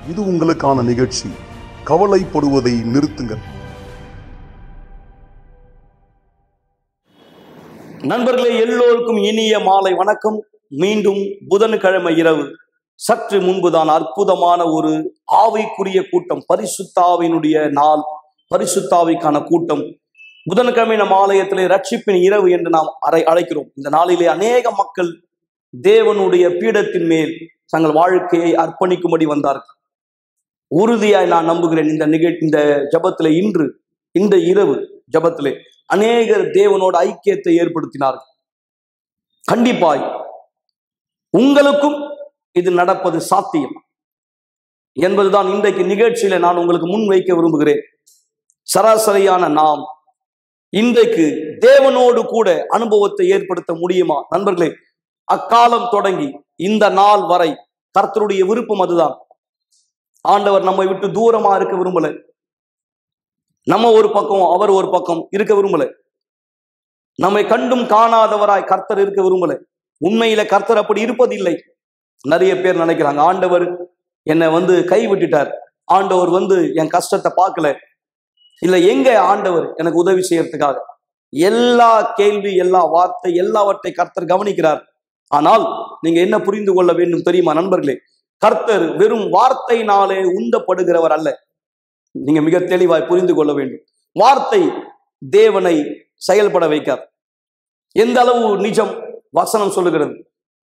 இது உங்களுக்கான நிகழ்ச்சி கவலைப்படுவதை நிறுத்துங்கள் நண்பர்களே எல்லோருக்கும் இனிய மாலை வணக்கம் மீண்டும் புதன்கிழமை இரவு சற்று முன்புதான் அற்புதமான ஒரு ஆவிக்குரிய கூட்டம் பரிசுத்தாவினுடைய நாள் பரிசுத்தாவிக்கான கூட்டம் புதன்கிழமை நம் ஆலயத்திலே ரட்சிப்பின் இரவு என்று நாம் அறை அழைக்கிறோம் இந்த நாளிலே அநேக மக்கள் தேவனுடைய பீடத்தின் மேல் தங்கள் வாழ்க்கையை அர்ப்பணிக்கும்படி வந்தார்கள் உறுதியாய் நான் நம்புகிறேன் இந்த நிகழ் இந்த ஜபத்திலே இன்று இந்த இரவு ஜபத்திலே அநேகர் தேவனோட ஐக்கியத்தை ஏற்படுத்தினார்கள் கண்டிப்பாய் உங்களுக்கும் இது நடப்பது சாத்தியம் என்பதுதான் இன்றைக்கு நிகழ்ச்சியில நான் உங்களுக்கு முன் வைக்க விரும்புகிறேன் சராசரியான நாம் இன்றைக்கு தேவனோடு கூட அனுபவத்தை ஏற்படுத்த முடியுமா நண்பர்களே அக்காலம் தொடங்கி இந்த நாள் வரை கர்த்தருடைய விருப்பம் அதுதான் ஆண்டவர் நம்மை விட்டு தூரமா இருக்க விரும்பல நம்ம ஒரு பக்கம் அவர் ஒரு பக்கம் இருக்க விரும்பல நம்மை கண்டும் காணாதவராய் கர்த்தர் இருக்க விரும்பல உண்மையில கர்த்தர் அப்படி இருப்பதில்லை நிறைய பேர் நினைக்கிறாங்க ஆண்டவர் என்னை வந்து கை விட்டுட்டார் ஆண்டவர் வந்து என் கஷ்டத்தை பார்க்கல இல்ல எங்க ஆண்டவர் எனக்கு உதவி செய்யறதுக்காக எல்லா கேள்வி எல்லா வார்த்தை எல்லாவற்றை கர்த்தர் கவனிக்கிறார் ஆனால் நீங்க என்ன புரிந்து கொள்ள வேண்டும் தெரியுமா நண்பர்களே கர்த்தர் வெறும் வார்த்தையினாலே உந்தப்படுகிறவர் அல்ல நீங்க மிக தெளிவாய் புரிந்து கொள்ள வேண்டும் வார்த்தை தேவனை செயல்பட வைக்காது எந்த அளவு நிஜம் வசனம் சொல்லுகிறது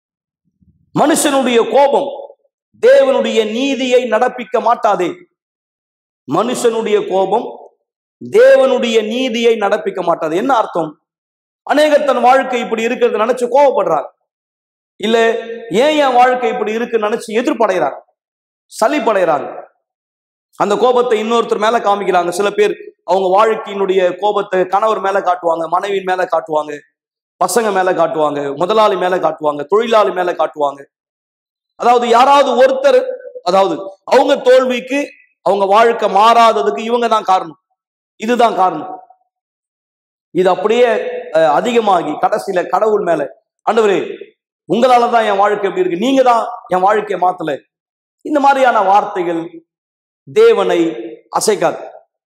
மனுஷனுடைய கோபம் தேவனுடைய நீதியை நடப்பிக்க மாட்டாதே மனுஷனுடைய கோபம் தேவனுடைய நீதியை நடப்பிக்க மாட்டாது என்ன அர்த்தம் அநேகர் தன் வாழ்க்கை இப்படி இருக்கிறது நினைச்சு கோவப்படுறாங்க இல்ல ஏன் என் வாழ்க்கை இப்படி இருக்குன்னு நினைச்சு எதிர்ப்படைகிறாங்க சலிப்படைகிறாங்க அந்த கோபத்தை இன்னொருத்தர் மேல காமிக்கிறாங்க சில பேர் அவங்க வாழ்க்கையினுடைய கோபத்தை கணவர் மேல காட்டுவாங்க மனைவியின் மேல காட்டுவாங்க பசங்க மேல காட்டுவாங்க முதலாளி மேல காட்டுவாங்க தொழிலாளி மேல காட்டுவாங்க அதாவது யாராவது ஒருத்தர் அதாவது அவங்க தோல்விக்கு அவங்க வாழ்க்கை மாறாததுக்கு இவங்க தான் காரணம் இதுதான் காரணம் இது அப்படியே அஹ், அதிகமாகி கடைசியில கடவுள் மேல ஆண்டவரே உங்களால தான் என் வாழ்க்கை எப்படி இருக்கு நீங்க தான் என் வாழ்க்கையை மாத்தல இந்த மாதிரியான வார்த்தைகள் தேவனை அசைக்காது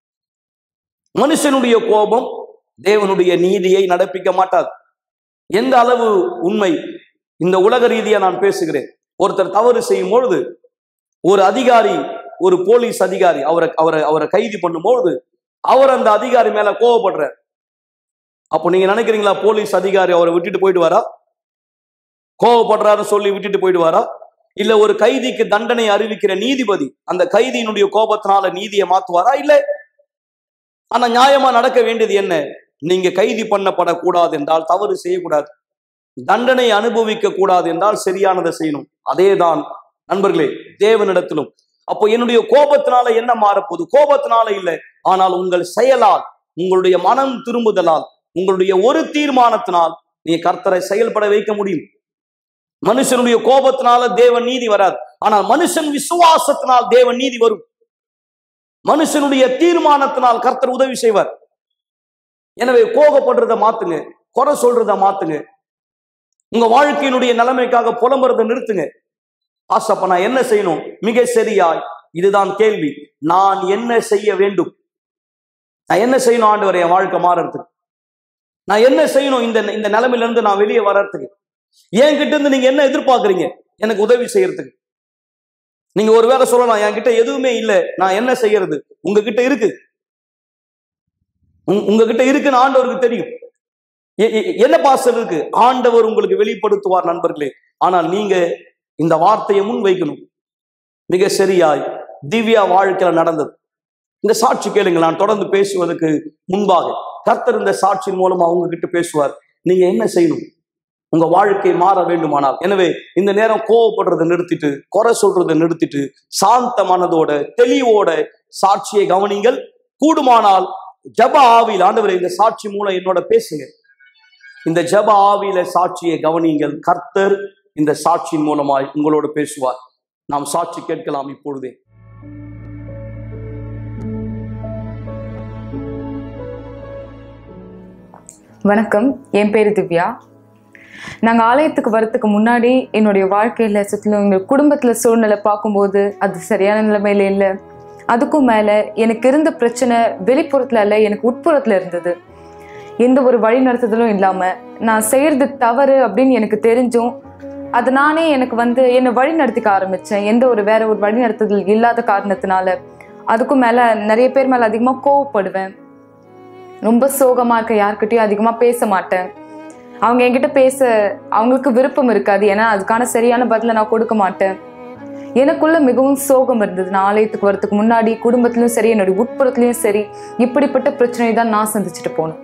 மனுஷனுடைய கோபம் தேவனுடைய நீதியை நடப்பிக்க மாட்டாது எந்த அளவு உண்மை இந்த உலக ரீதியா நான் பேசுகிறேன் ஒருத்தர் தவறு செய்யும் பொழுது ஒரு அதிகாரி ஒரு போலீஸ் அதிகாரி அவரை அவரை அவரை கைது பண்ணும்பொழுது அவர் அந்த அதிகாரி மேல கோவப்படுறார் அப்போ நீங்க நினைக்கிறீங்களா போலீஸ் அதிகாரி அவரை விட்டுட்டு போயிட்டு வரா கோவப்படுறாருன்னு சொல்லி விட்டுட்டு போயிட்டு வரா இல்ல ஒரு கைதிக்கு தண்டனை அறிவிக்கிற நீதிபதி அந்த கைதியினுடைய கோபத்தினால நீதியை மாத்துவாரா இல்ல ஆனா நியாயமா நடக்க வேண்டியது என்ன நீங்க கைதி பண்ணப்படக்கூடாது என்றால் தவறு செய்யக்கூடாது தண்டனை அனுபவிக்க கூடாது என்றால் சரியானதை செய்யணும் அதேதான் நண்பர்களே தேவனிடத்திலும் அப்போ என்னுடைய கோபத்தினால என்ன மாறப்போகுது கோபத்தினால இல்லை ஆனால் உங்கள் செயலால் உங்களுடைய மனம் திரும்புதலால் உங்களுடைய ஒரு தீர்மானத்தினால் நீ கர்த்தரை செயல்பட வைக்க முடியும் மனுஷனுடைய கோபத்தினால தேவன் நீதி வராது ஆனால் மனுஷன் விசுவாசத்தினால் தேவன் நீதி வரும் மனுஷனுடைய தீர்மானத்தினால் கர்த்தர் உதவி செய்வார் எனவே கோபப்படுறத மாத்துங்க குறை சொல்றத மாத்துங்க உங்க வாழ்க்கையினுடைய நிலைமைக்காக புலம்புறதை நிறுத்துங்க ஆசப்ப நான் என்ன செய்யணும் மிக சரியாய் இதுதான் கேள்வி நான் என்ன செய்ய வேண்டும் நான் என்ன செய்யணும் ஆண்டவர் என் வாழ்க்கை மாறறதுக்கு நான் என்ன செய்யணும் இந்த இந்த நிலைமையில இருந்து நான் வெளியே வர்றதுக்கு என்கிட்ட இருந்து நீங்க என்ன எதிர்பார்க்கறீங்க எனக்கு உதவி செய்யறதுக்கு நீங்க ஒரு வேளை சொல்லலாம் என்கிட்ட எதுவுமே இல்லை நான் என்ன செய்யறது உங்ககிட்ட இருக்கு உங்க- உங்ககிட்ட இருக்குன்னு ஆண்டவருக்கு தெரியும் எ- எ- என்ன பாசல் இருக்கு ஆண்டவர் உங்களுக்கு வெளிப்படுத்துவார் நண்பர்களே ஆனால் நீங்க இந்த வார்த்தையை முன் வைக்கணும் மிக சரியாய் திவ்யா வாழ்க்கையில நடந்தது இந்த சாட்சி கேளுங்க நான் தொடர்ந்து பேசுவதற்கு முன்பாக கர்த்தர் இந்த சாட்சியின் மூலமா உங்ககிட்ட பேசுவார் நீங்க என்ன செய்யணும் உங்க வாழ்க்கை மாற வேண்டுமானால் எனவே இந்த நேரம் கோவப்படுறதை நிறுத்திட்டு குறை சொல்றதை நிறுத்திட்டு சாந்த மனதோட தெளிவோட சாட்சியை கவனிங்கள் கூடுமானால் ஜப ஆவியில் ஆண்டவரே இந்த சாட்சி மூலம் என்னோட பேசுங்க இந்த ஜப ஆவியில சாட்சியை கவனிங்கள் கர்த்தர் இந்த சாட்சியின் மூலமாய் உங்களோடு பேசுவார் நாம் சாட்சி கேட்கலாம் இப்பொழுதே வணக்கம் என் பேர் திவ்யா நாங்கள் ஆலயத்துக்கு வரத்துக்கு முன்னாடி என்னுடைய வாழ்க்கையில் சுற்றிலும் எங்கள் குடும்பத்தில் சூழ்நிலை பார்க்கும்போது அது சரியான நிலைமையில இல்லை அதுக்கும் மேலே எனக்கு இருந்த பிரச்சனை வெளிப்புறத்தில் இல்லை எனக்கு உட்புறத்தில் இருந்தது எந்த ஒரு வழி நடத்துதலும் இல்லாமல் நான் செய்கிறது தவறு அப்படின்னு எனக்கு தெரிஞ்சும் அது நானே எனக்கு வந்து என்னை வழி நடத்திக்க ஆரம்பித்தேன் எந்த ஒரு வேற ஒரு வழி நடத்துதல் இல்லாத காரணத்தினால அதுக்கும் மேலே நிறைய பேர் மேலே அதிகமாக கோவப்படுவேன் ரொம்ப சோகமாக இருக்க யார்கிட்டயும் அதிகமாக பேச மாட்டேன் அவங்க என்கிட்ட பேச அவங்களுக்கு விருப்பம் இருக்காது ஏன்னா அதுக்கான சரியான பதிலை நான் கொடுக்க மாட்டேன் எனக்குள்ள மிகவும் சோகம் இருந்தது நான் ஆலயத்துக்கு வரதுக்கு முன்னாடி குடும்பத்திலும் சரி என்னுடைய உட்புறத்துலையும் சரி இப்படிப்பட்ட பிரச்சனை தான் நான் சந்திச்சுட்டு போனேன்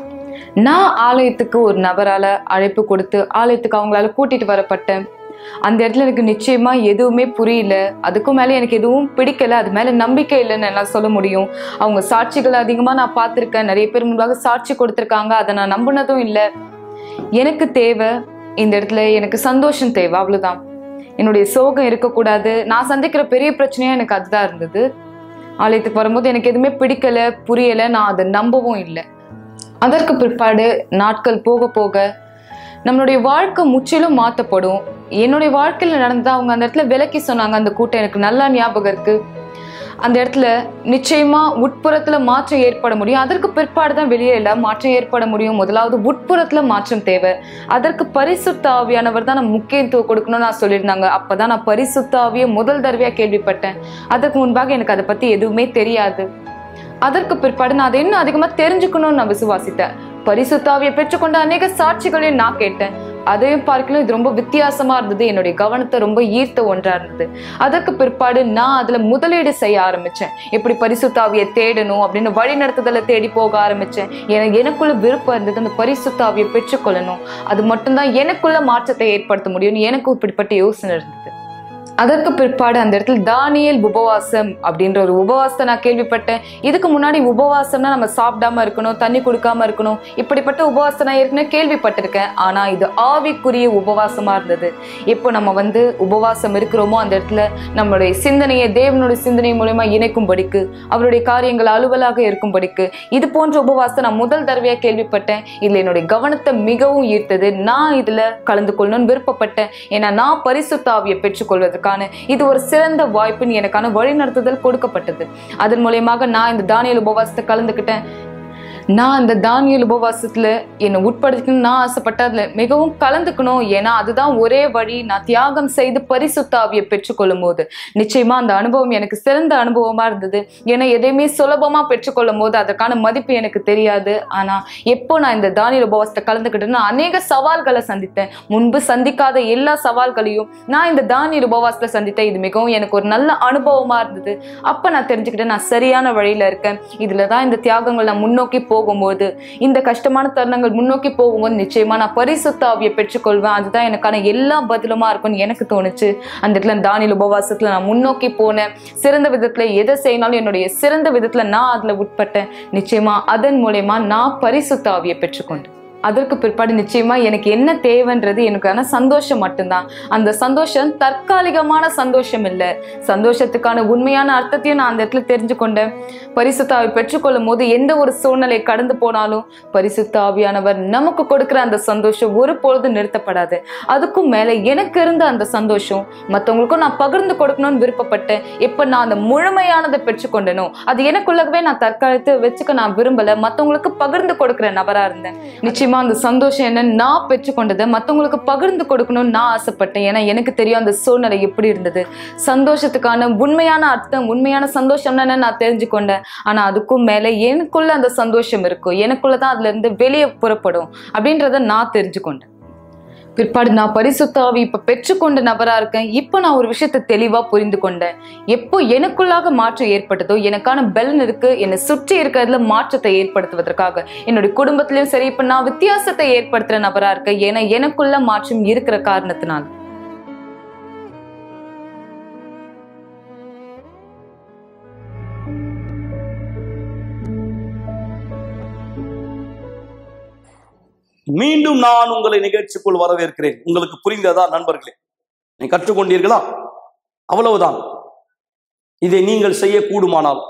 நான் ஆலயத்துக்கு ஒரு நபரால அழைப்பு கொடுத்து ஆலயத்துக்கு அவங்களால கூட்டிட்டு வரப்பட்டேன் அந்த இடத்துல எனக்கு நிச்சயமா எதுவுமே புரியல அதுக்கும் மேல எனக்கு எதுவும் பிடிக்கல அது மேல நம்பிக்கை இல்லைன்னு என்னால் சொல்ல முடியும் அவங்க சாட்சிகள் அதிகமா நான் பார்த்துருக்கேன் நிறைய பேர் முன்பாக சாட்சி கொடுத்துருக்காங்க அதை நான் நம்பினதும் இல்லை எனக்கு தேவை இந்த இடத்துல எனக்கு சந்தோஷம் தேவை அவ்வளவுதான் என்னுடைய சோகம் இருக்கக்கூடாது நான் சந்திக்கிற பெரிய பிரச்சனையா எனக்கு அதுதான் இருந்தது ஆலயத்துக்கு வரும்போது எனக்கு எதுவுமே பிடிக்கல புரியல நான் அதை நம்பவும் இல்லை அதற்கு பிற்பாடு நாட்கள் போக போக நம்மளுடைய வாழ்க்கை முற்றிலும் மாற்றப்படும் என்னுடைய வாழ்க்கையில் நடந்தது அவங்க அந்த இடத்துல விலக்கி சொன்னாங்க அந்த கூட்டம் எனக்கு நல்லா ஞாபகம் இருக்கு அந்த இடத்துல நிச்சயமா உட்புறத்துல மாற்றம் ஏற்பட முடியும் அதற்கு பிற்பாடு தான் வெளியே இல்ல மாற்றம் ஏற்பட முடியும் முதலாவது உட்புறத்துல மாற்றம் தேவை அதற்கு பரிசுத்த ஆவியானவர் தான் நம்ம முக்கியத்துவம் கொடுக்கணும்னு நான் சொல்லியிருந்தாங்க அப்பதான் நான் பரிசுத்த ஆவியை முதல் தடவையா கேள்விப்பட்டேன் அதற்கு முன்பாக எனக்கு அதை பத்தி எதுவுமே தெரியாது அதற்கு பிற்பாடு நான் அதை இன்னும் அதிகமா தெரிஞ்சுக்கணும்னு நான் விசுவாசித்தேன் பரிசுத்தாவியை பெற்றுக்கொண்ட அநேக சாட்சிகளையும் நான் கேட்டேன் அதையும் பார்க்கலும் இது ரொம்ப வித்தியாசமா இருந்தது என்னுடைய கவனத்தை ரொம்ப ஈர்த்த ஒன்றா இருந்தது அதற்கு பிற்பாடு நான் அதுல முதலீடு செய்ய ஆரம்பிச்சேன் எப்படி பரிசுத்தாவியை தேடணும் அப்படின்னு வழி நடத்துதலை தேடி போக ஆரம்பிச்சேன் எனக்கு எனக்குள்ள விருப்பம் இருந்தது அந்த பரிசுத்தாவியை பெற்றுக்கொள்ளணும் அது மட்டும்தான் எனக்குள்ள மாற்றத்தை ஏற்படுத்த முடியும்னு எனக்கு இப்படிப்பட்ட யோசனை இருந்தது அதற்கு பிற்பாடு அந்த இடத்துல தானியல் உபவாசம் அப்படின்ற ஒரு உபவாசத்தை நான் கேள்விப்பட்டேன் இதுக்கு முன்னாடி உபவாசம்னா நம்ம சாப்பிடாம இருக்கணும் தண்ணி குடிக்காம இருக்கணும் இப்படிப்பட்ட உபவாசத்தை நான் ஏற்கனவே கேள்விப்பட்டிருக்கேன் ஆனா இது ஆவிக்குரிய உபவாசமா இருந்தது எப்போ நம்ம வந்து உபவாசம் இருக்கிறோமோ அந்த இடத்துல நம்மளுடைய சிந்தனையை தேவனுடைய சிந்தனை மூலயமா இணைக்கும்படிக்கு அவருடைய காரியங்கள் அலுவலாக இருக்கும்படிக்கு இது போன்ற உபவாசத்தை நான் முதல் தடவையா கேள்விப்பட்டேன் இதுல என்னுடைய கவனத்தை மிகவும் ஈர்த்தது நான் இதுல கலந்து கொள்ளணும்னு விருப்பப்பட்டேன் ஏன்னா நான் பரிசுத்தாவியை பெற்றுக்கொள்வதற்கான இது ஒரு சிறந்த வாய்ப்புன்னு எனக்கான வழிநடத்துதல் கொடுக்கப்பட்டது அதன் மூலியமாக நான் இந்த தானியல் உபவாசத்தை கலந்துக்கிட்டேன் நான் அந்த தானியல் உபவாசத்துல என்னை உட்படுத்திக்கணும்னு நான் ஆசைப்பட்டேன் அதுல மிகவும் கலந்துக்கணும் ஏன்னா அதுதான் ஒரே வழி நான் தியாகம் செய்து பரிசுத்தாவியை பெற்றுக்கொள்ளும் போது நிச்சயமா அந்த அனுபவம் எனக்கு சிறந்த அனுபவமா இருந்தது ஏன்னா எதையுமே சுலபமா பெற்றுக்கொள்ளும் போது அதற்கான மதிப்பு எனக்கு தெரியாது ஆனா எப்போ நான் இந்த தானியல் உபவாசத்தை கலந்துக்கிட்டேன்னா அநேக சவால்களை சந்தித்தேன் முன்பு சந்திக்காத எல்லா சவால்களையும் நான் இந்த தானியல் உபவாசத்துல சந்தித்தேன் இது மிகவும் எனக்கு ஒரு நல்ல அனுபவமா இருந்தது அப்ப நான் தெரிஞ்சுக்கிட்டேன் நான் சரியான வழியில இருக்கேன் இதுலதான் இந்த தியாகங்கள் நான் முன்னோக்கி போகும்போது இந்த கஷ்டமான தருணங்கள் முன்னோக்கி போகும்போது நிச்சயமா நான் பரிசுத்த ஆவியை பெற்றுக்கொள்வேன் அதுதான் எனக்கான எல்லா பதிலுமா இருக்கும்னு எனக்கு தோணுச்சு அந்த இடத்துல தானியல் உபவாசத்துல நான் முன்னோக்கி போனேன் சிறந்த விதத்துல எதை செய்யணாலும் என்னுடைய சிறந்த விதத்துல நான் அதுல உட்பட்டேன் நிச்சயமா அதன் மூலயமா நான் பரிசுத்த ஆவியை பெற்றுக்கொண்டேன் அதற்கு பிற்பாடு நிச்சயமா எனக்கு என்ன தேவைன்றது எனக்கான சந்தோஷம் மட்டும்தான் அந்த சந்தோஷம் தற்காலிகமான சந்தோஷம் இல்லை சந்தோஷத்துக்கான உண்மையான அர்த்தத்தையும் நான் அந்த இடத்துல தெரிஞ்சு கொண்டேன் பரிசுத்தாவை பெற்றுக்கொள்ளும் போது எந்த ஒரு சூழ்நிலை கடந்து போனாலும் பரிசுத்த ஆவியானவர் நமக்கு கொடுக்கிற அந்த சந்தோஷம் ஒரு பொழுது நிறுத்தப்படாது அதுக்கும் மேல எனக்கு இருந்த அந்த சந்தோஷம் மற்றவங்களுக்கும் நான் பகிர்ந்து கொடுக்கணும்னு விருப்பப்பட்டேன் எப்ப நான் அந்த முழுமையானதை பெற்றுக்கொண்டனோ அது எனக்குள்ளவே நான் தற்காலத்து வச்சுக்க நான் விரும்பல மற்றவங்களுக்கு பகிர்ந்து கொடுக்கிற நபரா இருந்தேன் நிச்சயமா அந்த சந்தோஷம் என்ன நான் பெற்றுக்கொண்டதை மற்றவங்களுக்கு பகிர்ந்து கொடுக்கணும்னு நான் ஆசைப்பட்டேன் ஏன்னா எனக்கு தெரியும் அந்த சூழ்நிலை எப்படி இருந்தது சந்தோஷத்துக்கான உண்மையான அர்த்தம் உண்மையான சந்தோஷம்னா என்ன நான் தெரிஞ்சுக்கொண்டேன் ஆனா அதுக்கும் மேல எனக்குள்ள அந்த சந்தோஷம் இருக்கும் எனக்குள்ளதான் அதுல இருந்து வெளியே புறப்படும் அப்படின்றத நான் தெரிஞ்சுக்கொண்டேன் பிற்பாடு நான் பரிசுத்தாவி இப்ப பெற்றுக்கொண்ட நபரா இருக்கேன் இப்போ நான் ஒரு விஷயத்தை தெளிவா புரிந்து கொண்டேன் எப்போ எனக்குள்ளாக மாற்றம் ஏற்பட்டதோ எனக்கான பலன் இருக்கு என்னை சுற்றி இருக்கிறதுல மாற்றத்தை ஏற்படுத்துவதற்காக என்னுடைய குடும்பத்திலயும் சரி இப்ப நான் வித்தியாசத்தை ஏற்படுத்துற நபரா இருக்கேன் ஏன்னா எனக்குள்ள மாற்றம் இருக்கிற காரணத்தினால மீண்டும் நான் உங்களை நிகழ்ச்சிக்குள் வரவேற்கிறேன் உங்களுக்கு புரிந்ததா நண்பர்களே நீ கற்றுக்கொண்டீர்களா அவ்வளவுதான் இதை நீங்கள் செய்யக்கூடுமானால்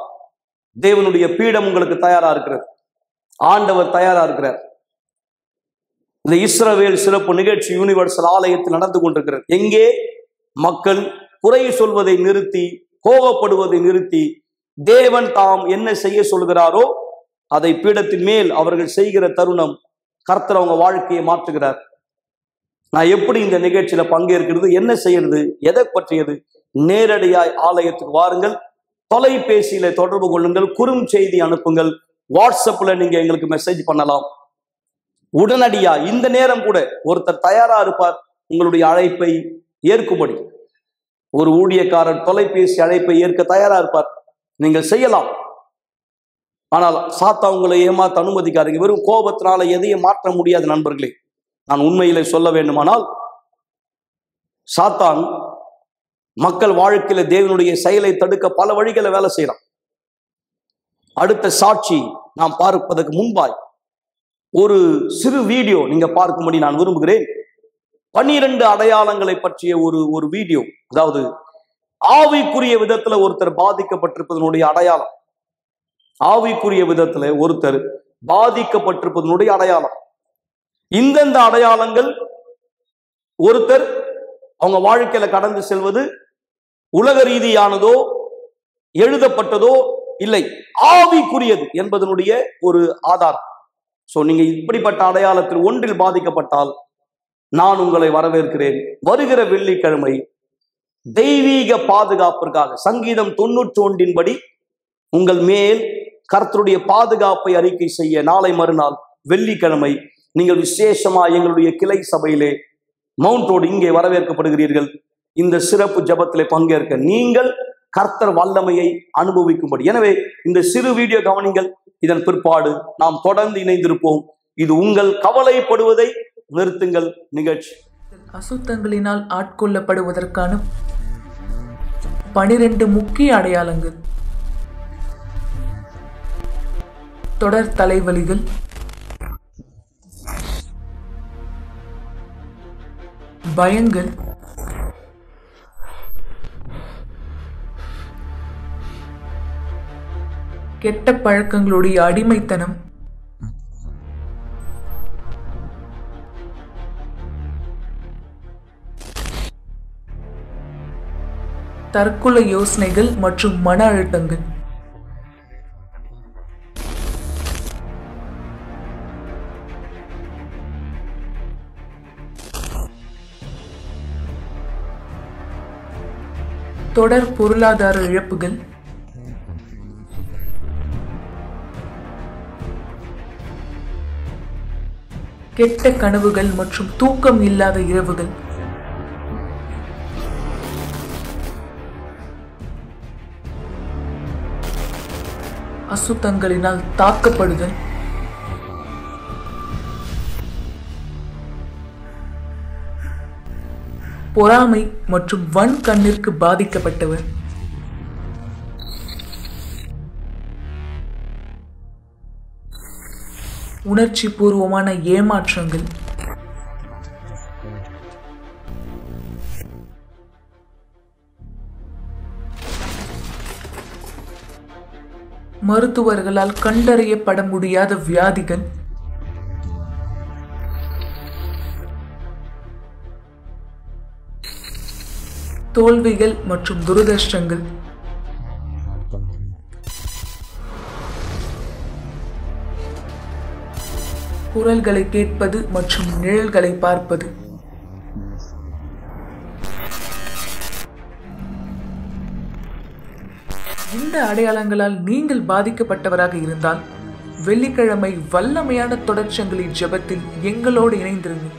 தேவனுடைய பீடம் உங்களுக்கு தயாரா இருக்கிறது ஆண்டவர் தயாரா இருக்கிறார் இந்த இஸ்ரவேல் சிறப்பு நிகழ்ச்சி யூனிவர்சல் ஆலயத்தில் நடந்து கொண்டிருக்கிறது எங்கே மக்கள் குறை சொல்வதை நிறுத்தி கோபப்படுவதை நிறுத்தி தேவன் தாம் என்ன செய்ய சொல்கிறாரோ அதை பீடத்தின் மேல் அவர்கள் செய்கிற தருணம் கர்த்தர் அவங்க வாழ்க்கையை மாற்றுகிறார் நான் எப்படி இந்த நிகழ்ச்சியில பங்கேற்கிறது என்ன செய்யறது எதை பற்றியது நேரடியாய் ஆலயத்துக்கு வாருங்கள் தொலைபேசியில தொடர்பு கொள்ளுங்கள் குறும் செய்தி அனுப்புங்கள் வாட்ஸ்அப்ல நீங்க எங்களுக்கு மெசேஜ் பண்ணலாம் உடனடியா இந்த நேரம் கூட ஒருத்தர் தயாரா இருப்பார் உங்களுடைய அழைப்பை ஏற்கும்படி ஒரு ஊழியக்காரர் தொலைபேசி அழைப்பை ஏற்க தயாரா இருப்பார் நீங்கள் செய்யலாம் ஆனால் சாத்தா உங்களை ஏமாத்த அனுமதிக்காதீங்க வெறும் கோபத்தினால எதையும் மாற்ற முடியாத நண்பர்களே நான் உண்மையிலே சொல்ல வேண்டுமானால் சாத்தான் மக்கள் வாழ்க்கையில தேவனுடைய செயலை தடுக்க பல வழிகளை வேலை செய்யலாம் அடுத்த சாட்சி நாம் பார்ப்பதற்கு முன்பாய் ஒரு சிறு வீடியோ நீங்க பார்க்கும்படி நான் விரும்புகிறேன் பன்னிரண்டு அடையாளங்களை பற்றிய ஒரு ஒரு வீடியோ அதாவது ஆவிக்குரிய விதத்துல ஒருத்தர் பாதிக்கப்பட்டிருப்பதனுடைய அடையாளம் ஆவிக்குரிய விதத்துல ஒருத்தர் பாதிக்கப்பட்டிருப்பதனுடைய அடையாளம் இந்தந்த அடையாளங்கள் ஒருத்தர் அவங்க வாழ்க்கையில கடந்து செல்வது உலக ரீதியானதோ எழுதப்பட்டதோ இல்லை ஆவிக்குரியது என்பதனுடைய ஒரு ஆதாரம் சோ நீங்க இப்படிப்பட்ட அடையாளத்தில் ஒன்றில் பாதிக்கப்பட்டால் நான் உங்களை வரவேற்கிறேன் வருகிற வெள்ளிக்கிழமை தெய்வீக பாதுகாப்பிற்காக சங்கீதம் தொண்ணூற்றி ஒன்றின்படி உங்கள் மேல் கர்த்தருடைய பாதுகாப்பை அறிக்கை செய்ய நாளை மறுநாள் வெள்ளிக்கிழமை நீங்கள் விசேஷமா எங்களுடைய கிளை சபையிலே மவுண்ட் ரோடு இங்கே வரவேற்கப்படுகிறீர்கள் இந்த சிறப்பு ஜபத்திலே பங்கேற்க நீங்கள் கர்த்தர் வல்லமையை அனுபவிக்கும்படி எனவே இந்த சிறு வீடியோ கவனிங்கள் இதன் பிற்பாடு நாம் தொடர்ந்து இணைந்திருப்போம் இது உங்கள் கவலைப்படுவதை நிறுத்துங்கள் நிகழ்ச்சி அசுத்தங்களினால் ஆட்கொள்ளப்படுவதற்கான பனிரெண்டு முக்கிய அடையாளங்கள் தொடர் தலைவலிகள் பயங்கள் கெட்ட பழக்கங்களுடைய அடிமைத்தனம் தற்கொலை யோசனைகள் மற்றும் மன அழுத்தங்கள் தொடர் பொருளாதார இழப்புகள் கெட்ட கனவுகள் மற்றும் தூக்கம் இல்லாத இரவுகள் அசுத்தங்களினால் தாக்கப்படுதல் பொறாமை மற்றும் வன் கண்ணிற்கு பாதிக்கப்பட்டவர் உணர்ச்சி பூர்வமான ஏமாற்றங்கள் மருத்துவர்களால் கண்டறியப்பட முடியாத வியாதிகள் தோல்விகள் மற்றும் துரதிர்ஷ்டங்கள் குரல்களை கேட்பது மற்றும் நிழல்களை பார்ப்பது இந்த அடையாளங்களால் நீங்கள் பாதிக்கப்பட்டவராக இருந்தால் வெள்ளிக்கிழமை வல்லமையான தொடர்ச்சங்களின் ஜெபத்தில் எங்களோடு இணைந்திருங்கள்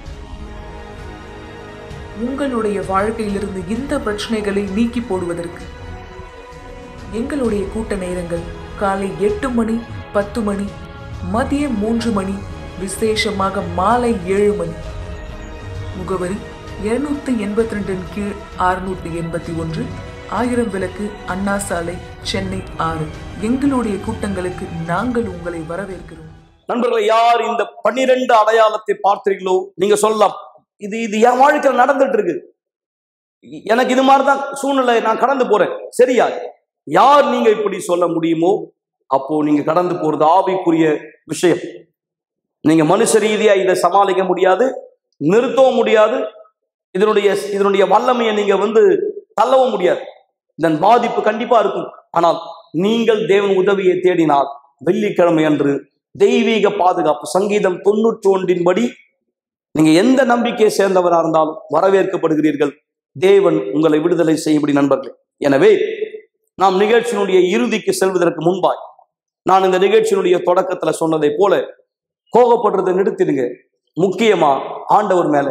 உங்களுடைய வாழ்க்கையிலிருந்து இந்த பிரச்சனைகளை நீக்கி போடுவதற்கு எங்களுடைய கூட்ட நேரங்கள் காலை எட்டு மணி பத்து மணி மதியம் மூன்று மணி விசேஷமாக மாலை ஏழு மணி முகவரி இருநூத்தி எண்பத்தி ரெண்டின் கீழ் அறுநூத்தி எண்பத்தி ஒன்று ஆயிரம் விளக்கு அண்ணா சாலை சென்னை ஆறு எங்களுடைய கூட்டங்களுக்கு நாங்கள் உங்களை வரவேற்கிறோம் நண்பர்களை யார் இந்த பன்னிரண்டு அடையாளத்தை பார்த்தீர்களோ நீங்க சொல்லலாம் இது இது என் வாழ்க்கையில் நடந்துட்டு இருக்கு எனக்கு இது மாதிரி தான் சூழ்நிலை நான் கடந்து போறேன் சரியா யார் நீங்க இப்படி சொல்ல முடியுமோ அப்போ நீங்க கடந்து போறது ஆவிக்குரிய விஷயம் நீங்க மனுஷ ரீதியா இதை சமாளிக்க முடியாது நிறுத்தவும் முடியாது இதனுடைய இதனுடைய வல்லமையை நீங்க வந்து தள்ளவும் முடியாது இதன் பாதிப்பு கண்டிப்பா இருக்கும் ஆனால் நீங்கள் தேவன் உதவியை தேடினால் வெள்ளிக்கிழமை அன்று தெய்வீக பாதுகாப்பு சங்கீதம் தொண்ணூற்றி ஒன்றின் படி நீங்க எந்த நம்பிக்கையை சேர்ந்தவராக இருந்தாலும் வரவேற்கப்படுகிறீர்கள் தேவன் உங்களை விடுதலை செய்யும்படி நண்பர்களே எனவே நாம் நிகழ்ச்சியினுடைய இறுதிக்கு செல்வதற்கு முன்பாய் நான் இந்த நிகழ்ச்சியினுடைய தொடக்கத்துல சொன்னதை போல கோபப்படுறதை நிறுத்திடுங்க முக்கியமா ஆண்டவர் மேல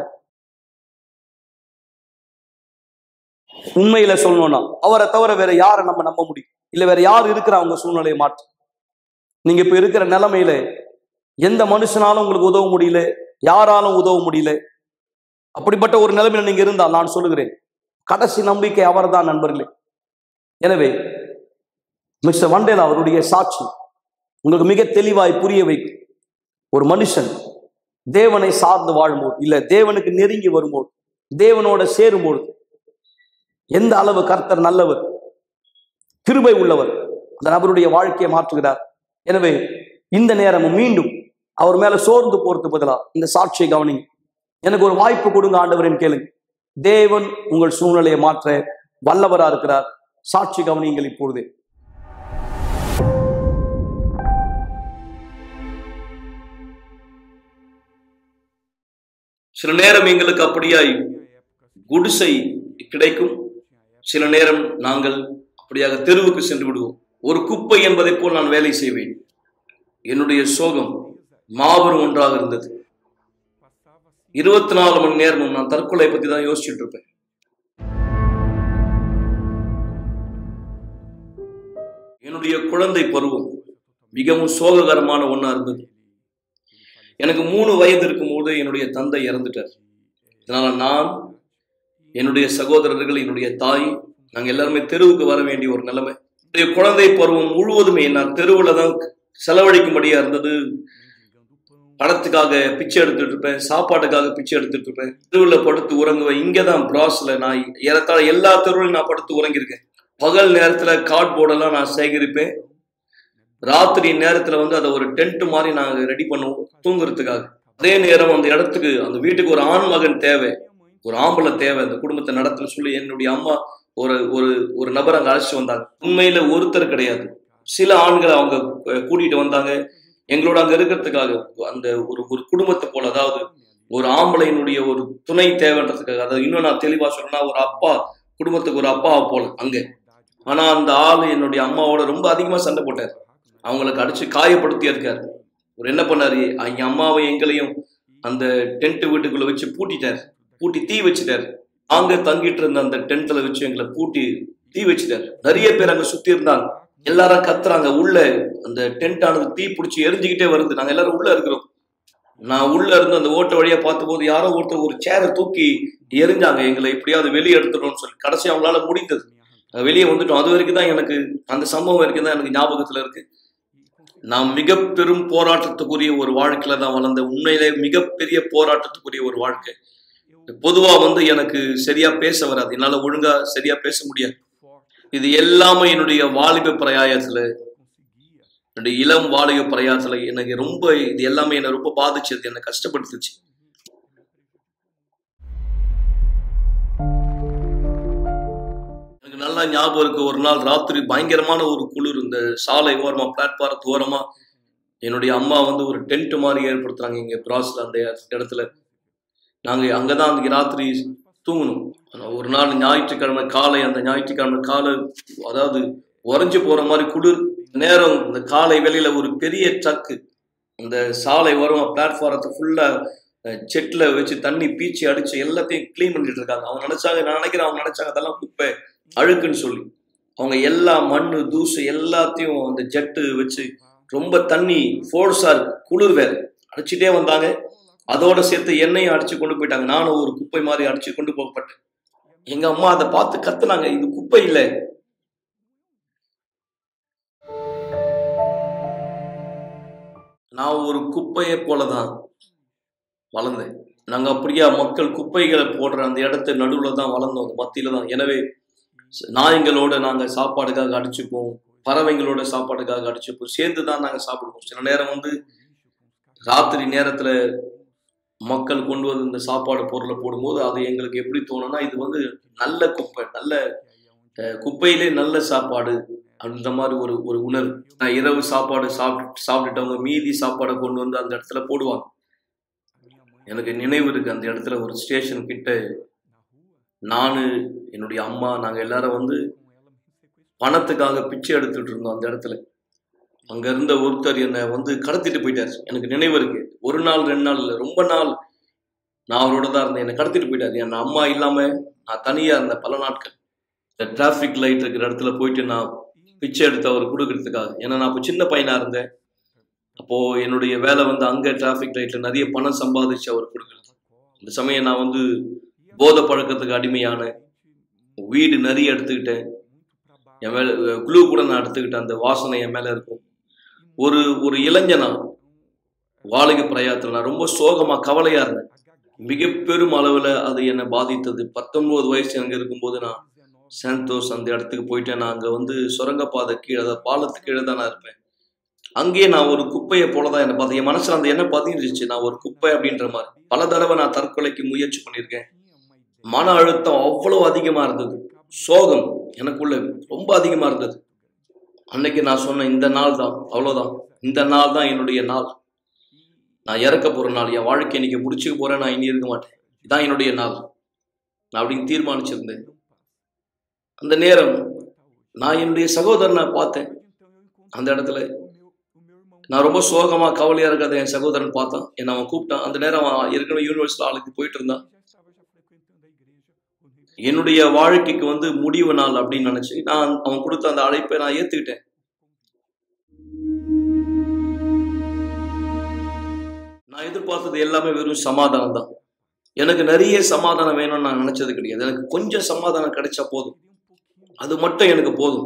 உண்மையில சொல்லணும்னா அவரை தவிர வேற யாரை நம்ம நம்ப முடியும் இல்ல வேற யார் இருக்கிற அவங்க சூழ்நிலையை மாற்று நீங்க இப்ப இருக்கிற நிலைமையில எந்த மனுஷனாலும் உங்களுக்கு உதவ முடியல யாராலும் உதவ முடியல அப்படிப்பட்ட ஒரு நிலைமையில நீங்க இருந்தால் நான் சொல்லுகிறேன் கடைசி நம்பிக்கை அவர்தான் நண்பர்களே எனவே மிஸ்டர் வண்டேலா அவருடைய சாட்சி உங்களுக்கு மிக தெளிவாய் புரிய வைக்கும் ஒரு மனுஷன் தேவனை சார்ந்து வாழும்போது இல்ல தேவனுக்கு நெருங்கி வரும்போது தேவனோட சேரும்போது எந்த அளவு கர்த்தர் நல்லவர் கிருபை உள்ளவர் அந்த நபருடைய வாழ்க்கையை மாற்றுகிறார் எனவே இந்த நேரமும் மீண்டும் அவர் மேல சோர்ந்து போறது பதிலா இந்த சாட்சியை கவனிங்க எனக்கு ஒரு வாய்ப்பு கொடுங்க ஆண்டவரின் கேளுங்க தேவன் உங்கள் சூழ்நிலையை மாற்ற வல்லவரா இருக்கிறார் சாட்சி கவனியுங்கள் இப்பொழுதே சில நேரம் எங்களுக்கு அப்படியாய் குடிசை கிடைக்கும் சில நேரம் நாங்கள் அப்படியாக தெருவுக்கு சென்று விடுவோம் ஒரு குப்பை என்பதைப் போல் நான் வேலை செய்வேன் என்னுடைய சோகம் மாபெரும் ஒன்றாக இருந்தது இருபத்தி நாலு மணி நேரமும் நான் தற்கொலை பத்தி தான் யோசிச்சுட்டு இருப்பேன் என்னுடைய குழந்தை பருவம் மிகவும் சோககரமான ஒன்றா இருந்தது எனக்கு மூணு வயது இருக்கும்போது என்னுடைய தந்தை இறந்துட்டார் இதனால நான் என்னுடைய சகோதரர்கள் என்னுடைய தாய் நாங்க எல்லாருமே தெருவுக்கு வர வேண்டிய ஒரு நிலைமை என்னுடைய குழந்தை பருவம் முழுவதுமே நான் தெருவில் தான் செலவழிக்கும்படியா இருந்தது படத்துக்காக பிச்சை எடுத்துட்டு இருப்பேன் சாப்பாட்டுக்காக பிச்சை எடுத்துட்டு இருப்பேன் தெருவில் படுத்து உறங்குவேன் இங்கே தான் பிராஸ்ல நான் ஏறத்தாழ எல்லா தெருவிலும் நான் படுத்து உறங்கியிருக்கேன் பகல் நேரத்துல கார்ட்போர்டெல்லாம் நான் சேகரிப்பேன் ராத்திரி நேரத்துல வந்து அதை ஒரு டென்ட் மாதிரி நாங்க ரெடி பண்ணுவோம் தூங்குறதுக்காக அதே நேரம் அந்த இடத்துக்கு அந்த வீட்டுக்கு ஒரு ஆண் மகன் தேவை ஒரு ஆம்பளை தேவை அந்த குடும்பத்தை நடத்துன்னு சொல்லி என்னுடைய அம்மா ஒரு ஒரு ஒரு நபர் அங்க அழைச்சிட்டு வந்தாங்க உண்மையில ஒருத்தர் கிடையாது சில ஆண்களை அவங்க அஹ், கூட்டிட்டு வந்தாங்க எங்களோட அங்க இருக்கிறதுக்காக அந்த ஒரு ஒரு குடும்பத்தை போல அதாவது ஒரு ஆம்பளையினுடைய ஒரு துணை தேவைன்றதுக்காக அதாவது இன்னும் நான் தெளிவா சொல்லணும்னா ஒரு அப்பா குடும்பத்துக்கு ஒரு அப்பா போல அங்க ஆனா அந்த ஆள் என்னுடைய அம்மாவோட ரொம்ப அதிகமா சண்டை போட்டார் அவங்களுக்கு அடிச்சு காயப்படுத்தி இருக்காரு ஒரு என்ன பண்ணாரு எங்க அம்மாவை எங்களையும் அந்த டென்ட் வீட்டுக்குள்ள வச்சு பூட்டிட்டார் பூட்டி தீ வச்சுட்டார் அங்க தங்கிட்டு இருந்த அந்த டென்ட்ல வச்சு எங்களை பூட்டி தீ வச்சுட்டார் நிறைய பேர் அங்க சுத்தி இருந்தாங்க எல்லாரும் கத்துறாங்க உள்ள அந்த டென்ட் ஆனது தீ பிடிச்சி எரிஞ்சுக்கிட்டே வருது நாங்க எல்லாரும் உள்ள இருக்கிறோம் நான் உள்ள இருந்து அந்த ஓட்ட வழியா பார்த்தபோது யாரோ ஒருத்தர் ஒரு சேரை தூக்கி எரிஞ்சாங்க எங்களை எப்படியாவது வெளியே எடுத்துடணும்னு சொல்லி கடைசி அவங்களால முடிந்தது நாங்க வெளியே வந்துட்டோம் அது வரைக்கும் தான் எனக்கு அந்த சம்பவம் வரைக்கும் தான் எனக்கு ஞாபகத்துல இருக்கு நான் மிக பெரும் போராட்டத்துக்குரிய ஒரு வாழ்க்கையில தான் வளர்ந்த உண்மையிலே மிகப்பெரிய போராட்டத்துக்குரிய ஒரு வாழ்க்கை பொதுவா வந்து எனக்கு சரியா பேச வராது என்னால ஒழுங்கா சரியா பேச முடியாது இது எல்லாமே என்னுடைய வாலிப பிரயாயத்துல என்னுடைய இளம் வாலிப பிரயாயத்துல எனக்கு ரொம்ப இது எல்லாமே என்னை ரொம்ப பாதிச்சது என்னை கஷ்டப்படுத்துச்சு எனக்கு நல்லா ஞாபகம் இருக்கு ஒரு நாள் ராத்திரி பயங்கரமான ஒரு குளிர் இந்த சாலை ஓரமா பிளாட்பாரத்து ஓரமா என்னுடைய அம்மா வந்து ஒரு டென்ட் மாதிரி ஏற்படுத்துறாங்க இங்க பிராஸ்ல அந்த இடத்துல நாங்க அங்கதான் அன்னைக்கு ராத்திரி தூங்கணும் ஆனா ஒரு நாள் ஞாயிற்றுக்கிழமை காலை அந்த ஞாயிற்றுக்கிழமை காலை அதாவது உறைஞ்சு போற மாதிரி குளிர் நேரம் இந்த காலை வேளையில ஒரு பெரிய ட்ரக்கு அந்த சாலை ஓரமா பிளாட்ஃபாரத்தை ஃபுல்லா செட்ல வச்சு தண்ணி பீச்சி அடிச்சு எல்லாத்தையும் க்ளீன் பண்ணிட்டு இருக்காங்க அவங்க நினைச்சாங்க நான் நினைக்கிறேன் அவங்க நினைச்சாங்க அதெல்லாம் குப்பை அழுக்குன்னு சொல்லி அவங்க எல்லா மண்ணு தூசு எல்லாத்தையும் அந்த ஜெட்டு வச்சு ரொம்ப தண்ணி ஃபோர்ஸா இருக்கு குளிர் வேற அடிச்சுட்டே வந்தாங்க அதோட சேர்த்து எண்ணெயும் அடிச்சு கொண்டு போயிட்டாங்க நானும் ஒரு குப்பை மாதிரி அடிச்சு கொண்டு போகப்பட்டேன் எங்க அம்மா அதை பார்த்து கத்துனாங்க இது குப்பை இல்ல நான் ஒரு குப்பையை போலதான் வளர்ந்தேன் நாங்க அப்படியே மக்கள் குப்பைகளை போடுற அந்த இடத்து நடுவுல தான் வளர்ந்தோம் அந்த மத்தியில தான் எனவே நாய்களோட நாங்க சாப்பாடுக்காக அடிச்சுப்போம் பறவைங்களோட சாப்பாடுக்காக அடிச்சுப்போம் சேர்ந்து தான் நாங்க சாப்பிடுவோம் சில நேரம் வந்து ராத்திரி நேரத்துல மக்கள் கொண்டு வந்து இந்த சாப்பாடு பொருளை போடும்போது அது எங்களுக்கு எப்படி தோணும்னா இது வந்து நல்ல குப்பை நல்ல அஹ், குப்பையிலே நல்ல சாப்பாடு அந்த மாதிரி ஒரு ஒரு உணர்வு நான் இரவு சாப்பாடு சாப்பிட்டு சாப்பிட்டுட்டவங்க மீதி சாப்பாடை கொண்டு வந்து அந்த இடத்துல போடுவாங்க எனக்கு நினைவு இருக்கு அந்த இடத்துல ஒரு ஸ்டேஷன் கிட்ட நான் என்னுடைய அம்மா நாங்க எல்லாரும் வந்து பணத்துக்காக பிச்சை எடுத்துட்டு இருந்தோம் அந்த இடத்துல அங்க இருந்த ஒருத்தர் என்னை வந்து கடத்திட்டு போயிட்டாரு எனக்கு நினைவு இருக்கு ஒரு நாள் ரெண்டு நாள் இல்லை ரொம்ப நாள் நான் அவரோட தான் இருந்தேன் என்னை கடத்திட்டு போயிட்டாரு என் அம்மா இல்லாம நான் தனியா இருந்தேன் பல நாட்கள் இந்த டிராஃபிக் லைட் இருக்கிற இடத்துல போயிட்டு நான் பிச்சை எடுத்து அவர் கொடுக்கறதுக்காக ஏன்னா நான் அப்போ சின்ன பையனா இருந்தேன் அப்போ என்னுடைய வேலை வந்து அங்க டிராஃபிக் லைட்ல நிறைய பணம் சம்பாதிச்சு அவர் கொடுக்குறது இந்த சமயம் நான் வந்து போதை பழக்கத்துக்கு அடிமையான வீடு நிறைய எடுத்துக்கிட்டேன் என் மேல குளூ கூட நான் எடுத்துக்கிட்டேன் அந்த வாசனை என் மேல இருக்கும் ஒரு ஒரு இளைஞனா வாடகை பிரயாத்துல நான் ரொம்ப சோகமா கவலையா இருந்தேன் மிக பெரும் அளவுல அது என்னை பாதித்தது பத்தொன்பது வயசு எனக்கு இருக்கும்போது நான் சாந்தோஸ் அந்த இடத்துக்கு போயிட்டேன் நான் அங்க வந்து சுரங்கப்பாதை கீழே அதாவது பாலத்துக்கு கீழே தான் நான் இருப்பேன் அங்கேயே நான் ஒரு குப்பையை போலதான் என்ன பார்த்தேன் என் மனசுல அந்த என்ன பதிஞ்சிருச்சு நான் ஒரு குப்பை அப்படின்ற மாதிரி பல தடவை நான் தற்கொலைக்கு முயற்சி பண்ணியிருக்கேன் மன அழுத்தம் அவ்வளவு அதிகமா இருந்தது சோகம் எனக்குள்ள ரொம்ப அதிகமா இருந்தது அன்னைக்கு நான் சொன்னேன் இந்த நாள் தான் அவ்வளவுதான் இந்த நாள் தான் என்னுடைய நாள் நான் இறக்க போற நாள் என் வாழ்க்கை இன்னைக்கு முடிச்சுக்க போறேன் நான் இனி இருக்க மாட்டேன் இதான் என்னுடைய நாள் நான் அப்படின்னு தீர்மானிச்சிருந்தேன் அந்த நேரம் நான் என்னுடைய சகோதரனை பார்த்தேன் அந்த இடத்துல நான் ரொம்ப சோகமா கவலையா இருக்காத என் சகோதரன் பார்த்தான் என்னை அவன் கூப்பிட்டான் அந்த நேரம் அவன் ஏற்கனவே யூனிவர்சிட்டி ஆளுக்கு போயிட்டு இருந்தான் என்னுடைய வாழ்க்கைக்கு வந்து முடிவு நாள் அப்படின்னு நினைச்சு நான் அவன் கொடுத்த அந்த அழைப்பை நான் ஏத்துக்கிட்டேன் நான் எதிர்பார்த்தது எல்லாமே வெறும் சமாதானம் தான் எனக்கு நிறைய சமாதானம் வேணும்னு நான் நினைச்சது கிடையாது எனக்கு கொஞ்சம் சமாதானம் கிடைச்சா போதும் அது மட்டும் எனக்கு போதும்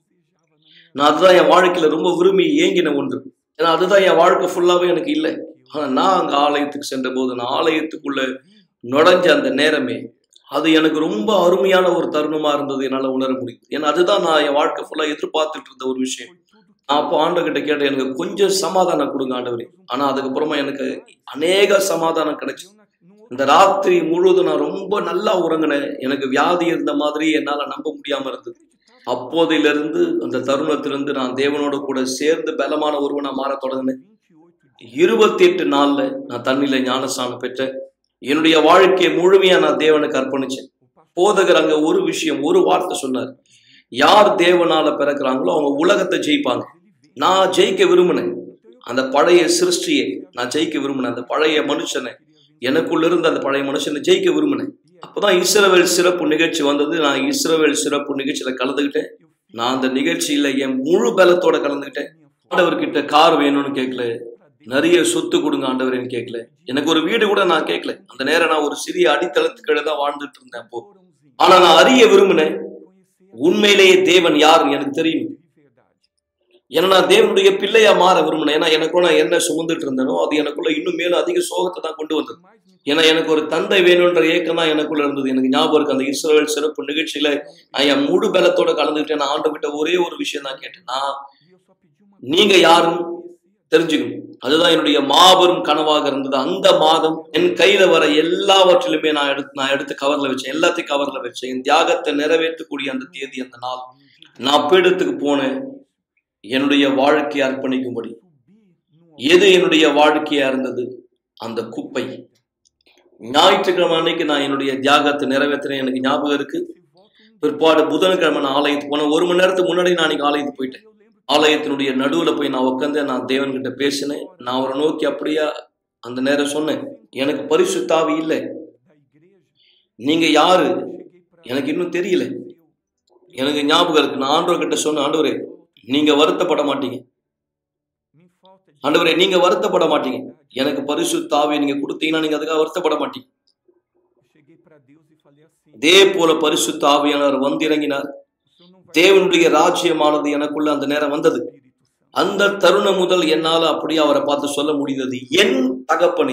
நான் அதுதான் என் வாழ்க்கையில ரொம்ப விரும்பி ஏங்கின ஒன்று ஏன்னா அதுதான் என் வாழ்க்கை ஃபுல்லாவே எனக்கு இல்லை ஆனா நான் அங்க ஆலயத்துக்கு சென்ற போது நான் ஆலயத்துக்குள்ள நுழைஞ்ச அந்த நேரமே அது எனக்கு ரொம்ப அருமையான ஒரு தருணமா இருந்தது என்னால உணர முடியும் ஏன்னா அதுதான் நான் என் வாழ்க்கை ஃபுல்லா எதிர்பார்த்துட்டு இருந்த ஒரு விஷயம் நான் அப்போ ஆண்டவர்கிட்ட கேட்டேன் எனக்கு கொஞ்சம் சமாதானம் கொடுங்க ஆண்டவரே ஆனா அதுக்கப்புறமா எனக்கு அநேக சமாதானம் கிடைச்சு இந்த ராத்திரி முழுவதும் நான் ரொம்ப நல்லா உறங்கினேன் எனக்கு வியாதி இருந்த மாதிரி என்னால நம்ப முடியாம இருந்தது அப்போதிலிருந்து அந்த தருணத்திலிருந்து நான் தேவனோட கூட சேர்ந்து பலமான ஒருவனா மாற தொடங்கினேன் இருபத்தி எட்டு நாள்ல நான் தண்ணியில ஞானஸ்தானம் பெற்றேன் என்னுடைய வாழ்க்கையை முழுமையா நான் தேவனுக்கு அர்ப்பணிச்சேன் போதகர் அங்க ஒரு விஷயம் ஒரு வார்த்தை சொன்னார் யார் தேவனால பிறக்கிறாங்களோ அவங்க உலகத்தை ஜெயிப்பாங்க நான் ஜெயிக்க விரும்பினேன் அந்த பழைய சிருஷ்டியை நான் ஜெயிக்க விரும்பினேன் அந்த பழைய மனுஷனை எனக்குள்ள இருந்த அந்த பழைய மனுஷனை ஜெயிக்க விரும்பினேன் அப்பதான் இஸ்ரவேல் சிறப்பு நிகழ்ச்சி வந்தது நான் இஸ்ரவேல் சிறப்பு நிகழ்ச்சியில கலந்துக்கிட்டேன் நான் அந்த நிகழ்ச்சியில என் முழு பலத்தோட கலந்துக்கிட்டேன் ஆண்டவர்கிட்ட கார் வேணும்னு கேட்கல நிறைய சொத்து கொடுங்க ஆண்டவரேன்னு கேட்கல எனக்கு ஒரு வீடு கூட நான் கேட்கல அந்த நேரம் நான் ஒரு சிறிய அடித்தளத்துக்கிட்ட தான் வாழ்ந்துட்டு இருந்தேன் அப்போ ஆனா நான் அறிய விரும்பினேன் உண்மையிலேயே தேவன் யாருன்னு எனக்கு தெரியும் ஏன்னா நான் தேவனுடைய பிள்ளையா மாற விரும்பினேன் ஏன்னா எனக்குள்ள நான் என்ன சுமந்துட்டு இருந்தேனோ அது எனக்குள்ள இன்னும் மேலும் அதிக சோகத்தை தான் கொண்டு வந்தது ஏன்னா எனக்கு ஒரு தந்தை வேணும்ன்ற ஏக்கம் தான் எனக்குள்ள இருந்தது எனக்கு ஞாபகம் இருக்கு அந்த இஸ்ரேல் சிறப்பு நிகழ்ச்சியில நான் என் முழு பலத்தோட கலந்துக்கிட்டேன் நான் ஆண்டவர்கிட்ட ஒரே ஒரு விஷயம் தான் கேட்டேன் நான் நீங்க யாரும் தெரிஞ்சுக்கணும் அதுதான் என்னுடைய மாபெரும் கனவாக இருந்தது அந்த மாதம் என் கையில வர எல்லாவற்றிலுமே நான் எடுத்து நான் எடுத்து கவர்ல வச்சேன் எல்லாத்தையும் கவர்ல வச்சேன் என் தியாகத்தை நிறைவேற்றக்கூடிய அந்த தேதி அந்த நாள் நான் பீடத்துக்கு போனேன் என்னுடைய வாழ்க்கையை அர்ப்பணிக்கும்படி எது என்னுடைய வாழ்க்கையா இருந்தது அந்த குப்பை ஞாயிற்றுக்கிழமை அன்னைக்கு நான் என்னுடைய தியாகத்தை நிறைவேற்றினேன் எனக்கு ஞாபகம் இருக்கு பிற்பாடு புதன்கிழமை நான் ஆலயத்துக்கு போனேன் ஒரு மணி நேரத்துக்கு முன்னாடி நான் அன்னைக்கு ஆலயத்துக்கு போயிட்டேன் ஆலயத்தினுடைய நடுவுல போய் நான் உட்காந்து நான் தேவன்கிட்ட பேசினேன் நான் அவரை நோக்கி அப்படியா அந்த நேரம் சொன்னேன் எனக்கு பரிசுத்தாவி இல்லை நீங்க யாரு எனக்கு இன்னும் தெரியல எனக்கு ஞாபகம் இருக்கு நான் ஆண்டவர்கிட்ட சொன்ன ஆண்டவரே நீங்க வருத்தப்பட மாட்டீங்க ஆண்டவரே நீங்க வருத்தப்பட மாட்டீங்க எனக்கு பரிசுத்தாவி நீங்க கொடுத்தீங்கன்னா நீங்க அதுக்காக வருத்தப்பட மாட்டீங்க இதே போல பரிசுத்த ஆவியானவர் வந்து இறங்கினார் தேவனுடைய ராஜ்யமானது எனக்குள்ள அந்த நேரம் வந்தது அந்த தருணம் முதல் என்னால அப்படியே அவரை பார்த்து சொல்ல முடிந்தது என் தகப்பனே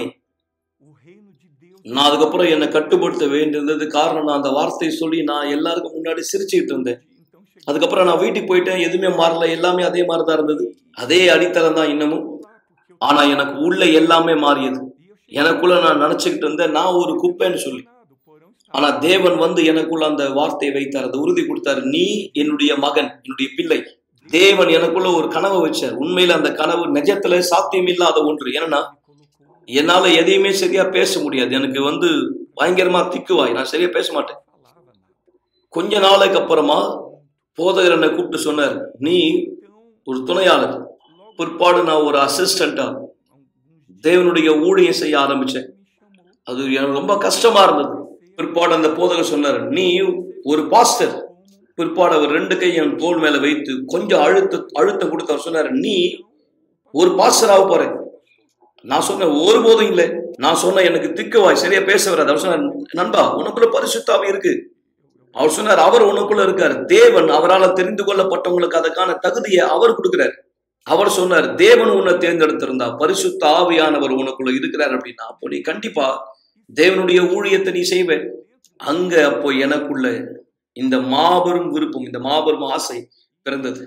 நான் அதுக்கப்புறம் என்னை கட்டுப்படுத்த வேண்டியது காரணம் நான் அந்த வார்த்தையை சொல்லி நான் எல்லாருக்கும் முன்னாடி சிரிச்சுக்கிட்டு இருந்தேன் அதுக்கப்புறம் நான் வீட்டுக்கு போயிட்டேன் எதுவுமே மாறல எல்லாமே அதே மாதிரி தான் இருந்தது அதே அடித்தளம் தான் இன்னமும் ஆனா எனக்கு உள்ள எல்லாமே மாறியது எனக்குள்ள நான் நினைச்சுக்கிட்டு இருந்தேன் நான் ஒரு குப்பைன்னு சொல்லி ஆனா தேவன் வந்து எனக்குள்ள அந்த வார்த்தையை வைத்தார் அந்த உறுதி கொடுத்தாரு நீ என்னுடைய மகன் என்னுடைய பிள்ளை தேவன் எனக்குள்ள ஒரு கனவை வச்சார் உண்மையில அந்த கனவு நிஜத்துல சாத்தியம் இல்லாத ஒன்று ஏன்னா என்னால எதையுமே சரியா பேச முடியாது எனக்கு வந்து பயங்கரமா திக்குவாய் நான் சரியா பேச மாட்டேன் கொஞ்ச நாளைக்கு அப்புறமா போதகர் என்னை கூப்பிட்டு சொன்னார் நீ ஒரு துணையாளர் பிற்பாடு நான் ஒரு அசிஸ்டண்டா தேவனுடைய ஊழியம் செய்ய ஆரம்பிச்சேன் அது எனக்கு ரொம்ப கஷ்டமா இருந்தது பிற்பாடு அந்த போதகர் சொன்னார் நீ ஒரு பாஸ்டர் பிற்பாடு அவர் ரெண்டு கை என் தோல் மேல வைத்து கொஞ்சம் அழுத்த அழுத்தம் கொடுத்து அவர் சொன்னார் நீ ஒரு பாஸ்டர் ஆக போற நான் சொன்னேன் ஒருபோதும் இல்லை நான் சொன்னேன் எனக்கு திக்குவாய் சரியா பேச வராது அவர் சொன்னார் நண்பா உனக்குள்ள பரிசுத்தாவி இருக்கு அவர் சொன்னார் அவர் உனக்குள்ள இருக்கார் தேவன் அவரால் தெரிந்து கொள்ளப்பட்டவங்களுக்கு அதுக்கான தகுதியை அவர் கொடுக்கிறார் அவர் சொன்னார் தேவன் உன்னை தேர்ந்தெடுத்திருந்தா பரிசுத்த ஆவியானவர் உனக்குள்ள இருக்கிறார் அப்படின்னா அப்போ நீ கண்டிப்பா தேவனுடைய ஊழியத்தை நீ செய்வ அங்க அப்போ எனக்குள்ள இந்த மாபெரும் விருப்பம் இந்த மாபெரும் ஆசை பிறந்தது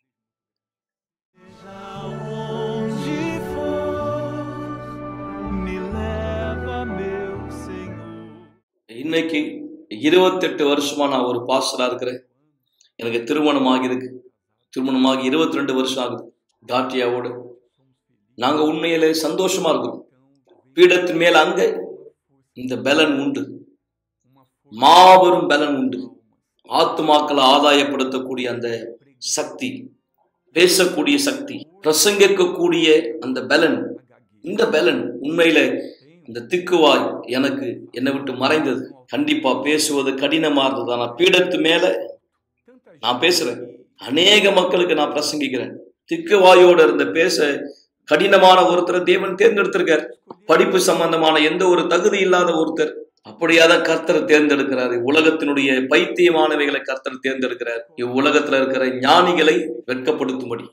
Onde for, me leva, meu Senhor. இன்னைக்கு இருபத்தெட்டு வருஷமா நான் ஒரு பாஸ்டரா இருக்கிறேன் எனக்கு திருமணம் ஆகியிருக்கு திருமணமாகி இருபத்தி ரெண்டு வருஷம் ஆகுது டாட்டியாவோட நாங்க உண்மையிலே சந்தோஷமா இருக்கிறோம் பீடத்தின் மேல அங்க இந்த பலன் உண்டு மாபெரும் பலன் உண்டு ஆத்துமாக்களை ஆதாயப்படுத்தக்கூடிய அந்த சக்தி பேசக்கூடிய சக்தி பிரசங்கிக்கக்கூடிய அந்த பலன் இந்த பலன் உண்மையில இந்த திக்குவாய் எனக்கு என்னை விட்டு மறைந்தது கண்டிப்பா பேசுவது கடினமா இருந்தது ஆனா பீடத்து மேல நான் பேசுறேன் அநேக மக்களுக்கு நான் பிரசங்கிக்கிறேன் திக்குவாயோட இருந்த பேச கடினமான ஒருத்தரை தேவன் தேர்ந்தெடுத்திருக்கார் படிப்பு சம்பந்தமான எந்த ஒரு தகுதி இல்லாத ஒருத்தர் அப்படியாதான் கர்த்தர் தேர்ந்தெடுக்கிறார் உலகத்தினுடைய பைத்தியமானவைகளை கர்த்தர் தேர்ந்தெடுக்கிறார் இவ்வுலகத்துல இருக்கிற ஞானிகளை வெட்கப்படுத்தும்படி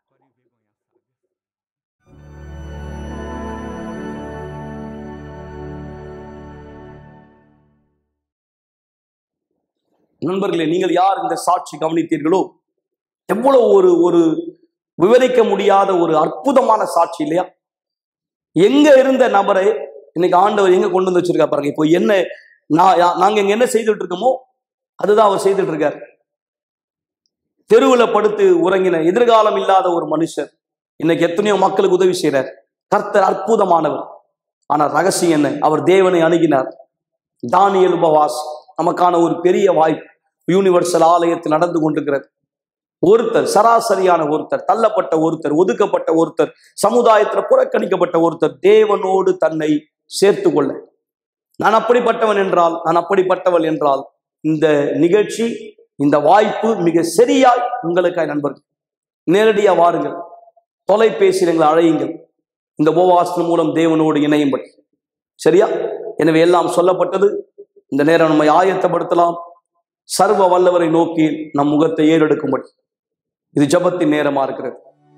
நண்பர்களே நீங்கள் யார் இந்த சாட்சி கவனித்தீர்களோ எவ்வளவு ஒரு ஒரு விவரிக்க முடியாத ஒரு அற்புதமான சாட்சி இல்லையா எங்க இருந்த நபரை இன்னைக்கு ஆண்டவர் எங்க கொண்டு வந்து வச்சிருக்கா பாருங்க இப்போ என்ன நான் யா- நாங்க இங்க என்ன செய்துட்டு இருக்கோமோ அதுதான் அவர் செய்துட்டு இருக்கார் தெருவுல படுத்து உறங்கின எதிர்காலம் இல்லாத ஒரு மனுஷர் இன்னைக்கு எத்தனையோ மக்களுக்கு உதவி செய்றார் கர்த்தர் அற்புதமானவர் ஆனா ரகசியம் என்ன அவர் தேவனை அணுகினார் தானியல் உபவாஸ் நமக்கான ஒரு பெரிய வாய்ப்பு யூனிவர்சல் ஆலயத்தில் நடந்து கொண்டிருக்கிறது ஒருத்தர் சராசரியான ஒருத்தர் தள்ளப்பட்ட ஒருத்தர் ஒதுக்கப்பட்ட ஒருத்தர் சமுதாயத்துல புறக்கணிக்கப்பட்ட ஒருத்தர் தேவனோடு தன்னை சேர்த்து கொள்ள நான் அப்படிப்பட்டவன் என்றால் நான் அப்படிப்பட்டவள் என்றால் இந்த நிகழ்ச்சி இந்த வாய்ப்பு மிக சரியாய் உங்களுக்காய் நண்பர்கள் நேரடியா வாருங்கள் தொலைபேசியில் எங்களை அழையுங்கள் இந்த உபவாசம் மூலம் தேவனோடு இணையும்படி சரியா எனவே எல்லாம் சொல்லப்பட்டது இந்த நேரம் நம்மை ஆயத்தப்படுத்தலாம் சர்வ வல்லவரை நோக்கி நம் முகத்தை ஏறெடுக்கும்படி இது ஜெபத்தின் நேரமா இருக்கிறது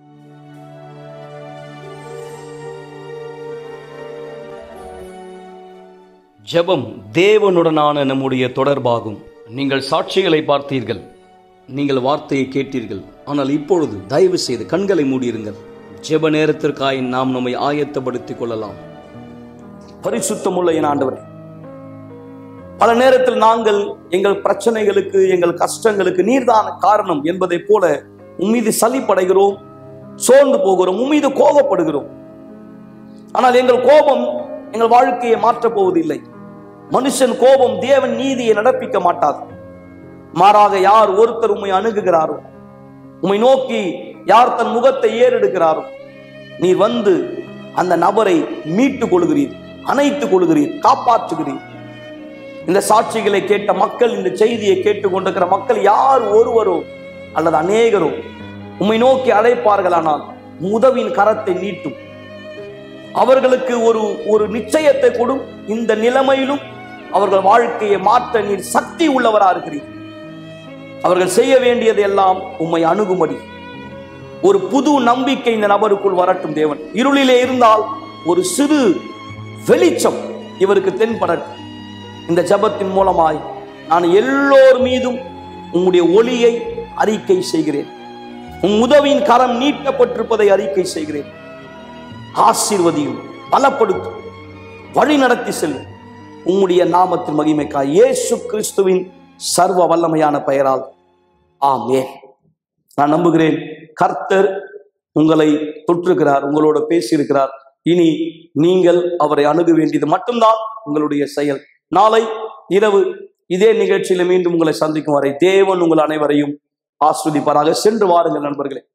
ஜெபம் தேவனுடனான நம்முடைய தொடர்பாகும் நீங்கள் சாட்சிகளை பார்த்தீர்கள் நீங்கள் வார்த்தையை கேட்டீர்கள் ஆனால் இப்பொழுது தயவு செய்து கண்களை மூடியிருங்கள் ஜெப நேரத்திற்காய் நாம் நம்மை ஆயத்தப்படுத்திக் கொள்ளலாம் பரிசுத்தமுள்ள என் ஆண்டவரே பல நேரத்தில் நாங்கள் எங்கள் பிரச்சனைகளுக்கு எங்கள் கஷ்டங்களுக்கு நீர்தான் காரணம் என்பதைப் போல உம்மீது சலிப்படைகிறோம் சோர்ந்து போகிறோம் உம்மீது கோபப்படுகிறோம் ஆனால் எங்கள் கோபம் எங்கள் வாழ்க்கையை மாற்றப் போவதில்லை மனுஷன் கோபம் தேவன் நீதியை நடப்பிக்க மாட்டாது மாறாக யார் ஒருத்தர் உம்மை அணுகுகிறாரோ உம்மை நோக்கி யார் தன் முகத்தை ஏறெடுக்கிறாரோ நீர் வந்து அந்த நபரை மீட்டுக் கொள்கிறீர் அணைத்துக் கொள்கிறீர் காப்பாற்றுகிறீர் இந்த சாட்சிகளை கேட்ட மக்கள் இந்த செய்தியை கேட்டுக் கொண்டிருக்கிற மக்கள் யார் ஒருவரோ அல்லது அநேகரோ உம்மை நோக்கி அழைப்பார்களானால் உதவியின் கரத்தை நீட்டும் அவர்களுக்கு ஒரு ஒரு நிச்சயத்தை கொடும் இந்த நிலைமையிலும் அவர்கள் வாழ்க்கையை மாற்ற நீர் சக்தி உள்ளவரா இருக்கிறீர் அவர்கள் செய்ய வேண்டியது எல்லாம் உம்மை அணுகும்படி ஒரு புது நம்பிக்கை இந்த நபருக்குள் வரட்டும் தேவன் இருளிலே இருந்தால் ஒரு சிறு வெளிச்சம் இவருக்கு தென்படட்டும் இந்த ஜெபத்தின் மூலமாய் நான் எல்லோர் மீதும் உம்முடைய ஒளியை அறிக்கை செய்கிறேன் உம் உதவியின் கரம் நீட்டப்பட்டிருப்பதை அறிக்கை செய்கிறேன் ஆசீர்வதியும் பலப்படுத்தும் வழி நடத்தி செல்லும் உம்முடைய நாமத்தின் மகிமைக்காய் இயேசு கிறிஸ்துவின் சர்வ வல்லமையான பெயரால் ஆமென் நான் நம்புகிறேன் கர்த்தர் உங்களை தொற்றுகிறார் உங்களோட பேசியிருக்கிறார் இனி நீங்கள் அவரை அணுக வேண்டியது மட்டும்தான் உங்களுடைய செயல் நாளை இரவு இதே நிகழ்ச்சியில மீண்டும் உங்களை சந்திக்கும் வரை தேவன் உங்கள் அனைவரையும் ஆஸ்வதிப்பாராக சென்று வாருங்கள் நண்பர்களே